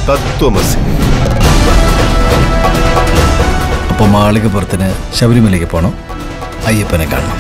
തത്വമസി അപ്പോൾ മാളികപ്പുറത്തിന് ശബരിമലയ്ക്ക് പോകണം അയ്യപ്പനെ കാണണം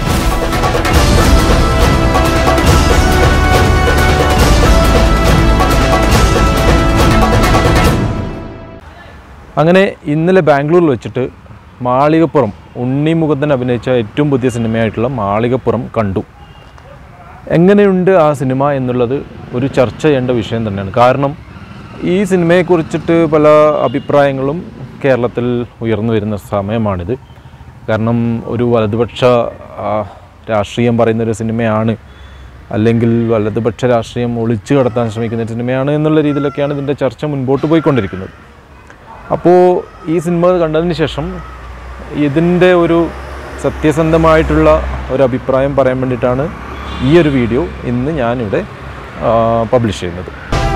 അങ്ങനെ ഇന്നലെ ബാംഗ്ലൂരിൽ വെച്ചിട്ട് മാളികപ്പുറം ഉണ്ണി മുകുന്ദൻ അഭിനയിച്ച ഏറ്റവും പുതിയ സിനിമയായിട്ടുള്ള മാളികപ്പുറം കണ്ടു എങ്ങനെയുണ്ട് ആ സിനിമ എന്നുള്ളത് ഒരു ചർച്ച ചെയ്യേണ്ട വിഷയം തന്നെയാണ് കാരണം ഈ സിനിമയെക്കുറിച്ചിട്ട് പല അഭിപ്രായങ്ങളും കേരളത്തിൽ ഉയർന്നു വരുന്ന സമയമാണിത് കാരണം ഒരു വലതുപക്ഷ ആ, രാഷ്ട്രീയം പറയുന്നൊരു സിനിമയാണ് അല്ലെങ്കിൽ വലതുപക്ഷ രാഷ്ട്രീയം ഒളിച്ചു കടത്താൻ ശ്രമിക്കുന്ന ഒരു സിനിമയാണ് എന്നുള്ള രീതിയിലൊക്കെയാണ് ഇതിൻ്റെ ചർച്ച മുൻപോട്ട് പോയിക്കൊണ്ടിരിക്കുന്നത് അപ്പോൾ ഈ സിനിമ കണ്ടതിന് ശേഷം ഇതിൻ്റെ ഒരു സത്യസന്ധമായിട്ടുള്ള ഒരു അഭിപ്രായം പറയാൻ വേണ്ടിയിട്ടാണ് ഈ ഒരു വീഡിയോ ഇന്ന് ഞാനിവിടെ പബ്ലിഷ് ചെയ്യുന്നത്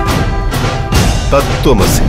തത്വമസി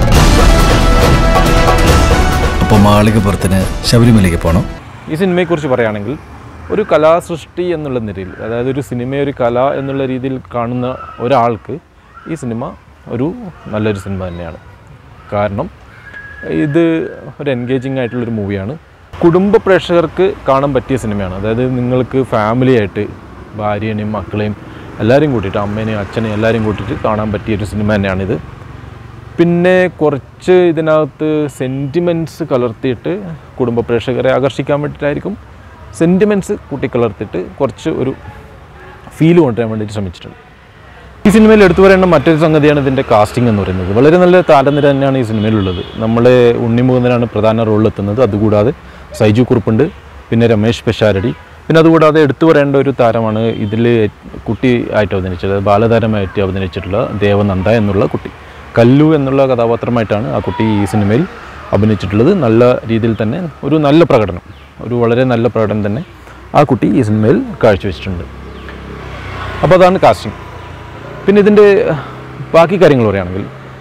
അപ്പോൾ മാളികപ്പുറത്തിന് ശബരിമലയ്ക്ക് പോകണം ഈ സിനിമയെക്കുറിച്ച് പറയുകയാണെങ്കിൽ ഒരു കലാസൃഷ്ടി എന്നുള്ള നിലയിൽ അതായത് ഒരു സിനിമയെ ഒരു കല എന്നുള്ള രീതിയിൽ കാണുന്ന ഒരാൾക്ക് ഈ സിനിമ ഒരു നല്ലൊരു സിനിമ തന്നെയാണ് കാരണം ഇത് ഒരു എൻഗേജിങ് ആയിട്ടുള്ളൊരു മൂവിയാണ് കുടുംബ പ്രേക്ഷകർക്ക് കാണാൻ പറ്റിയ സിനിമയാണ് അതായത് നിങ്ങൾക്ക് ഫാമിലി ആയിട്ട് ഭാര്യേനെയും മക്കളെയും എല്ലാവരെയും കൂട്ടിയിട്ട് അമ്മേനെയും അച്ഛനെയും എല്ലാവരെയും കൂട്ടിയിട്ട് കാണാൻ പറ്റിയൊരു സിനിമ തന്നെയാണിത് പിന്നെ കുറച്ച് ഇതിനകത്ത് സെൻറ്റിമെൻറ്റ്സ് കലർത്തിയിട്ട് കുടുംബ പ്രേക്ഷകരെ ആകർഷിക്കാൻ വേണ്ടിയിട്ടായിരിക്കും സെൻറ്റിമെൻറ്റ്സ് കൂട്ടിക്കലർത്തിയിട്ട് കുറച്ച് ഒരു ഫീൽ കൊണ്ടുവരാൻ വേണ്ടിയിട്ട് ശ്രമിച്ചിട്ടുണ്ട് ഈ സിനിമയിൽ എടുത്തു പറയേണ്ട മറ്റൊരു സംഗതിയാണ് ഇതിൻ്റെ കാസ്റ്റിംഗ് എന്ന് പറയുന്നത് വളരെ നല്ല താരനിര തന്നെയാണ് ഈ സിനിമയിലുള്ളത് നമ്മളെ ഉണ്ണിമുകുന്ദനാണ് പ്രധാന റോളിലെത്തുന്നത് അതുകൂടാതെ സൈജു കുറുപ്പുണ്ട് പിന്നെ രമേശ് പെശാരടി പിന്നെ അതുകൂടാതെ എടുത്തു പറയേണ്ട ഒരു താരമാണ് ഇതിൽ കുട്ടി ആയിട്ട് അഭിനയിച്ചത് ബാലതാരമായിട്ട് അഭിനയിച്ചിട്ടുള്ള ദേവനന്ദ എന്നുള്ള കുട്ടി കല്ലു എന്നുള്ള കഥാപാത്രമായിട്ടാണ് ആ കുട്ടി ഈ സിനിമയിൽ അഭിനയിച്ചിട്ടുള്ളത് നല്ല രീതിയിൽ തന്നെ ഒരു നല്ല പ്രകടനം ഒരു വളരെ നല്ല പ്രകടനം തന്നെ ആ കുട്ടി ഈ സിനിമയിൽ കാഴ്ചവെച്ചിട്ടുണ്ട് അപ്പോൾ അതാണ് കാസ്റ്റിംഗ് പിന്നെ ഇതിൻ്റെ ബാക്കി കാര്യങ്ങൾ പറയുകയാണെങ്കിൽ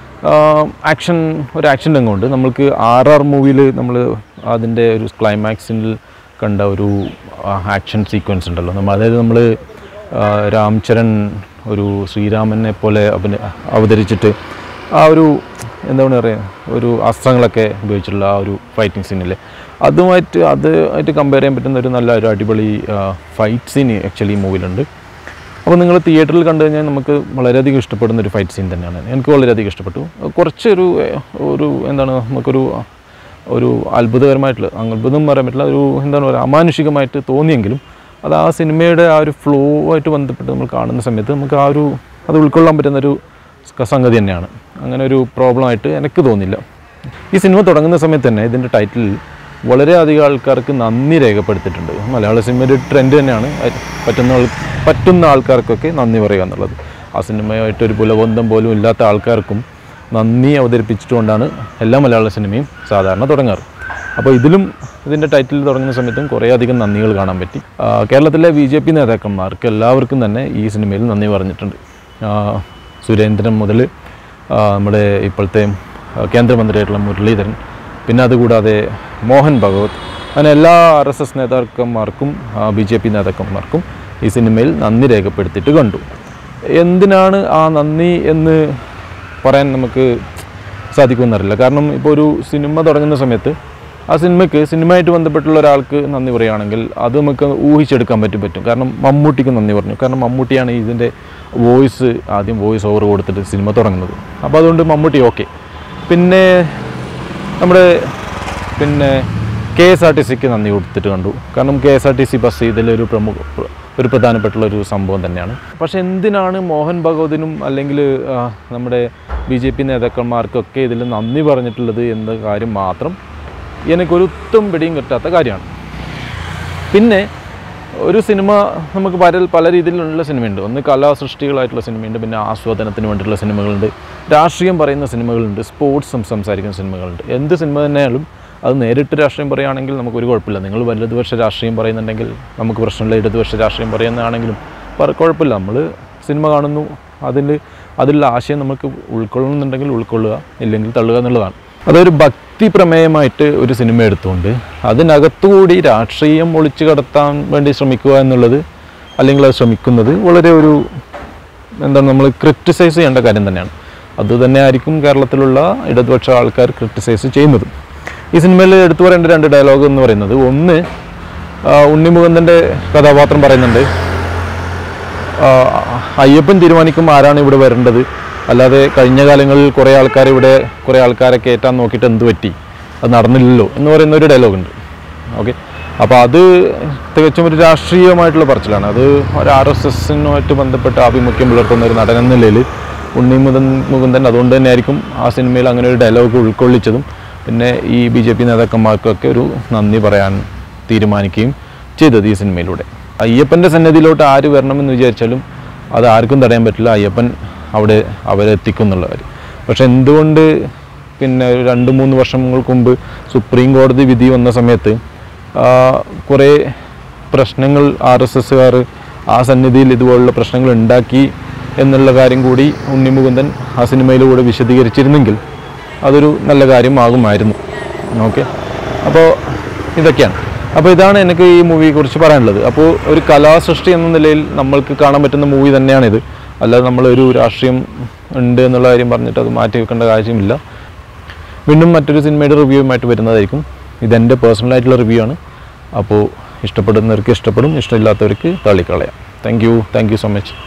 ആക്ഷൻ ഒരു ആക്ഷൻ രംഗമുണ്ട് നമ്മൾക്ക് ആർ ആർ മൂവിയിൽ നമ്മൾ അതിൻ്റെ ഒരു ക്ലൈമാക്സിൽ കണ്ട ഒരു ആക്ഷൻ സീക്വൻസ് ഉണ്ടല്ലോ നമ്മൾ അതായത് നമ്മൾ രാം ചരൺ ഒരു ശ്രീരാമനെ പോലെ അഭിന അവതരിച്ചിട്ട് ആ ഒരു എന്താണ് പറയുക ഒരു അസ്ത്രങ്ങളൊക്കെ ഉപയോഗിച്ചിട്ടുള്ള ആ ഒരു ഫൈറ്റിംഗ് സീനില്ലേ അതുമായിട്ട് അത് ആയിട്ട് കമ്പയർ ചെയ്യാൻ പറ്റുന്ന ഒരു നല്ല ഒരു അടിപൊളി ഫൈറ്റ് സീൻ ആക്ച്വലി ഈ മൂവിയിലുണ്ട് അപ്പോൾ നിങ്ങൾ തിയേറ്ററിൽ കണ്ടു കഴിഞ്ഞാൽ നമുക്ക് വളരെയധികം ഇഷ്ടപ്പെടുന്ന ഒരു ഫൈറ്റ് സീൻ തന്നെയാണ് എനിക്ക് വളരെയധികം ഇഷ്ടപ്പെട്ടു കുറച്ചൊരു ഒരു എന്താണ് നമുക്കൊരു ഒരു അത്ഭുതകരമായിട്ടുള്ള അത്ഭുതം പറയാൻ പറ്റില്ല ഒരു എന്താണ് പറയുക അമാനുഷികമായിട്ട് തോന്നിയെങ്കിലും അത് ആ സിനിമയുടെ ആ ഒരു ഫ്ലോ ആയിട്ട് ബന്ധപ്പെട്ട് നമ്മൾ കാണുന്ന സമയത്ത് നമുക്ക് ആ ഒരു അത് ഉൾക്കൊള്ളാൻ പറ്റുന്ന ഒരു ക- സംഗതി തന്നെയാണ് അങ്ങനെ ഒരു പ്രോബ്ലമായിട്ട് എനിക്ക് തോന്നില്ല ഈ സിനിമ തുടങ്ങുന്ന സമയത്ത് തന്നെ ഇതിൻ്റെ ടൈറ്റിൽ വളരെയധികം ആൾക്കാർക്ക് നന്ദി രേഖപ്പെടുത്തിയിട്ടുണ്ട് മലയാള സിനിമയുടെ ഒരു ട്രെൻഡ് തന്നെയാണ് അത് പറ്റുന്ന ആൾ പറ്റുന്ന ആൾക്കാർക്കൊക്കെ നന്ദി പറയുക എന്നുള്ളത് ആ സിനിമയായിട്ട് ഒരു പുലബന്ധം പോലും ഇല്ലാത്ത ആൾക്കാർക്കും നന്ദി അവതരിപ്പിച്ചിട്ടുകൊണ്ടാണ് എല്ലാ മലയാള സിനിമയും സാധാരണ തുടങ്ങാറ് അപ്പോൾ ഇതിലും ഇതിൻ്റെ ടൈറ്റിൽ തുടങ്ങുന്ന സമയത്തും കുറേ അധികം നന്ദികൾ കാണാൻ പറ്റി ആ, കേരളത്തിലെ ബി ജെ പി നേതാക്കന്മാർക്ക് എല്ലാവർക്കും തന്നെ ഈ സിനിമയിൽ നന്ദി പറഞ്ഞിട്ടുണ്ട് ആ, സുരേന്ദ്രൻ മുതൽ ആ, നമ്മുടെ ഇപ്പോഴത്തെ ആ, കേന്ദ്രമന്ത്രിയായിട്ടുള്ള മുരളീധരൻ പിന്നെ അതുകൂടാതെ മോഹൻ ഭഗവത് അങ്ങനെ എല്ലാ ആർ എസ് എസ് നേതാക്കന്മാർക്കും ബി ജെ പി നേതാക്കന്മാർക്കും ഈ സിനിമയിൽ നന്ദി രേഖപ്പെടുത്തിയിട്ട് കണ്ടു എന്തിനാണ് ആ നന്ദി എന്ന് പറയാൻ നമുക്ക് സാധിക്കുമെന്നറിയില്ല കാരണം ഇപ്പോൾ ഒരു സിനിമ തുടങ്ങുന്ന സമയത്ത് ആ സിനിമയ്ക്ക് സിനിമയായിട്ട് ബന്ധപ്പെട്ടുള്ള ഒരാൾക്ക് നന്ദി പറയുകയാണെങ്കിൽ അത് നമുക്ക് ഊഹിച്ചെടുക്കാൻ പറ്റും പറ്റും കാരണം മമ്മൂട്ടിക്ക് നന്ദി പറഞ്ഞു കാരണം മമ്മൂട്ടിയാണ് ഇതിൻ്റെ വോയിസ് ആദ്യം വോയിസ് ഓവർ കൊടുത്തിട്ട് സിനിമ തുടങ്ങുന്നത് അപ്പോൾ അതുകൊണ്ട് മമ്മൂട്ടി ഓക്കെ പിന്നെ നമ്മുടെ പിന്നെ കെ എസ് ആർ ടി സിക്ക് നന്ദി കൊടുത്തിട്ട് കണ്ടു കാരണം K S R T C bus ഇതിലൊരു പ്രമുഖ പ്ര- ഒരു പ്രധാനപ്പെട്ടുള്ള ഒരു സംഭവം തന്നെയാണ് പക്ഷേ എന്തിനാണ് മോഹൻ ഭഗവതിനും അല്ലെങ്കിൽ ആ, നമ്മുടെ ബി ജെ പി നേതാക്കന്മാർക്കൊക്കെ ഇതിൽ നന്ദി പറഞ്ഞിട്ടുള്ളത് എന്ന കാര്യം മാത്രം എനിക്കൊരു ഒത്തും പിടിയും കിട്ടാത്ത കാര്യമാണ് പിന്നെ ഒരു സിനിമ നമുക്ക് പല പല രീതിയിലുള്ള സിനിമയുണ്ട് ഒന്ന് കലാസൃഷ്ടികളായിട്ടുള്ള സിനിമയുണ്ട് പിന്നെ ആസ്വാദനത്തിന് വേണ്ടിയിട്ടുള്ള സിനിമകളുണ്ട് രാഷ്ട്രീയം പറയുന്ന സിനിമകളുണ്ട് സ്പോർട്സും സംസാരിക്കുന്ന സിനിമകളുണ്ട് എന്ത് സിനിമ തന്നെയാലും അത് നേരിട്ട് രാഷ്ട്രീയം പറയുകയാണെങ്കിൽ നമുക്കൊരു കുഴപ്പമില്ല നിങ്ങൾ വലതുപക്ഷ രാഷ്ട്രീയം പറയുന്നുണ്ടെങ്കിൽ നമുക്ക് പ്രശ്നമില്ല ഇടതുപക്ഷ രാഷ്ട്രീയം പറയുന്നതാണെങ്കിലും പറ കുഴപ്പമില്ല നമ്മൾ സിനിമ കാണുന്നു അതിൽ അതിലുള്ള ആശയം നമുക്ക് ഉൾക്കൊള്ളുന്നുണ്ടെങ്കിൽ ഉൾക്കൊള്ളുക ഇല്ലെങ്കിൽ തള്ളുക എന്നുള്ളതാണ് അതൊരു ഭക്തി പ്രമേയമായിട്ട് ഒരു സിനിമ എടുത്തുകൊണ്ട് അതിനകത്തുകൂടി രാഷ്ട്രീയം ഒളിച്ചു കടത്താൻ വേണ്ടി ശ്രമിക്കുക എന്നുള്ളത് അല്ലെങ്കിൽ അത് ശ്രമിക്കുന്നത് വളരെ ഒരു എന്താണ് നമ്മൾ ക്രിറ്റിസൈസ് ചെയ്യേണ്ട കാര്യം തന്നെയാണ് അത് തന്നെ ആയിരിക്കും കേരളത്തിലുള്ള ഇടതുപക്ഷ ആൾക്കാർ ക്രിട്ടിസൈസ് ചെയ്യുന്നത് ഈ സിനിമയിൽ എടുത്തു പറയേണ്ട രണ്ട് ഡയലോഗ് എന്ന് പറയുന്നത് ഒന്ന് ആ, ഉണ്ണിമുകുന്ദൻ്റെ കഥാപാത്രം പറയുന്നുണ്ട് ആ, അയ്യപ്പൻ തീരുമാനിക്കും ആരാണ് ഇവിടെ വരേണ്ടത് അല്ലാതെ കഴിഞ്ഞ കാലങ്ങളിൽ കുറേ ആൾക്കാർ ഇവിടെ കുറേ ആൾക്കാരെ കയറ്റാൻ നോക്കിയിട്ട് എന്ത് പറ്റി അത് നടന്നില്ലല്ലോ എന്ന് പറയുന്ന ഒരു ഡയലോഗ് ഉണ്ട് ഓക്കെ അപ്പോൾ അത് തികച്ചും ഒരു രാഷ്ട്രീയമായിട്ടുള്ള പറച്ചിലാണ് അത് ഒരു ആർ എസ് എസിനുമായിട്ട് ബന്ധപ്പെട്ട ആഭിമുഖ്യം പുലർത്തുന്ന ഒരു നടൻ എന്ന നിലയിൽ ഉണ്ണി മുതൻ മുകുന്ദൻ അതുകൊണ്ട് തന്നെ ആയിരിക്കും ആ സിനിമയിൽ അങ്ങനെ ഒരു ഡയലോഗ് ഉൾക്കൊള്ളിച്ചതും പിന്നെ ഈ ബി ജെ പി നേതാക്കന്മാർക്കൊക്കെ ഒരു നന്ദി പറയാൻ തീരുമാനിക്കുകയും ചെയ്തത് ഈ സിനിമയിലൂടെ അയ്യപ്പൻ്റെ സന്നിധിയിലോട്ട് ആര് വരണമെന്ന് വിചാരിച്ചാലും അത് ആർക്കും തടയാൻ പറ്റില്ല അയ്യപ്പൻ അവിടെ അവരെത്തിക്കും എന്നുള്ള കാര്യം പക്ഷെ എന്തുകൊണ്ട് പിന്നെ ഒരു രണ്ട് മൂന്ന് വർഷങ്ങൾക്ക് മുമ്പ് സുപ്രീം കോടതി വിധി വന്ന സമയത്ത് ആ, കുറേ പ്രശ്നങ്ങൾ ആർ എസ് എസ്സുകാർ ആ സന്നിധിയിൽ ഇതുപോലുള്ള പ്രശ്നങ്ങൾ ഉണ്ടാക്കി എന്നുള്ള കാര്യം കൂടി ഉണ്ണിമുകുന്ദൻ ആ സിനിമയിലൂടെ വിശദീകരിച്ചിരുന്നെങ്കിൽ അതൊരു നല്ല കാര്യമാകുമായിരുന്നു ഓക്കെ അപ്പോൾ ഇതൊക്കെയാണ് അപ്പോൾ ഇതാണ് എനിക്ക് ഈ മൂവിയെ കുറിച്ച് പറയാനുള്ളത് അപ്പോൾ ഒരു കലാസൃഷ്ടി എന്ന നിലയിൽ നമ്മൾക്ക് കാണാൻ പറ്റുന്ന മൂവി തന്നെയാണിത് അല്ലാതെ നമ്മളൊരു രാഷ്ട്രീയം ഉണ്ട് എന്നുള്ള കാര്യം പറഞ്ഞിട്ട് അത് മാറ്റി വെക്കേണ്ട കാര്യമില്ല വീണ്ടും മറ്റൊരു സിനിമയുടെ റിവ്യൂവുമായിട്ട് വരുന്നതായിരിക്കും ഇതെൻ്റെ പേഴ്സണൽ ആയിട്ടുള്ള റിവ്യൂ ആണ് അപ്പോൾ ഇഷ്ടപ്പെടുന്നവർക്ക് ഇഷ്ടപ്പെടും ഇഷ്ടമില്ലാത്തവർക്ക് തള്ളിക്കളയാം thank you thank you so much